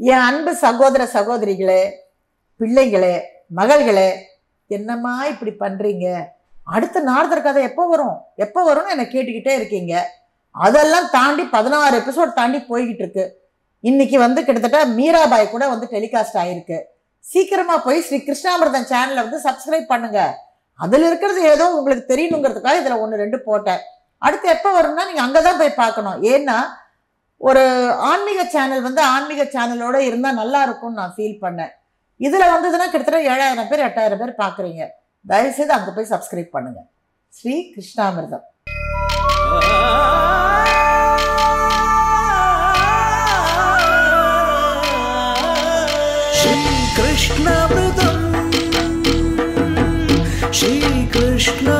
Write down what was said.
என் அன்பு சகோதர சகோதரிகளே பிள்ளைகளே மகள்களே என்னம்மா இப்படி பண்றீங்க அடுத்த நாரதர் கதை எப்போ வரும் எப்போ வரும்னு என்னை கேட்டுக்கிட்டே இருக்கீங்க அதெல்லாம் தாண்டி பதினாறு எபிசோட் தாண்டி போய்கிட்டு இருக்கு இன்னைக்கு வந்து கிட்டத்தட்ட மீராபாய் கூட வந்து டெலிகாஸ்ட் ஆயிருக்கு சீக்கிரமா போய் ஸ்ரீ கிருஷ்ணாமிர்தன் சேனலை வந்து சப்ஸ்கிரைப் பண்ணுங்க அதுல இருக்கிறது ஏதோ உங்களுக்கு தெரியணுங்கிறதுக்காக இதுல ஒன்று ரெண்டு போட்டேன் அடுத்து எப்போ வரும்னா நீங்க அங்கதான் போய் பார்க்கணும் ஏன்னா ஒரு ஆன்மீக சேனல் வந்து ஆன்மீக சேனலோட இருந்தா நல்லா இருக்கும்னு நான் ஃபீல் பண்ணேன் இதுல வந்ததுன்னா கிட்டத்தட்ட ஏழாயிரம் பேர் எட்டாயிரம் பேர் பாக்குறீங்க தயவுசெய்து அங்க போய் சப்ஸ்கிரைப் பண்ணுங்க ஸ்ரீ கிருஷ்ணாமிர்தம் श्रीकृष्णामृतम् श्रीकृष्ण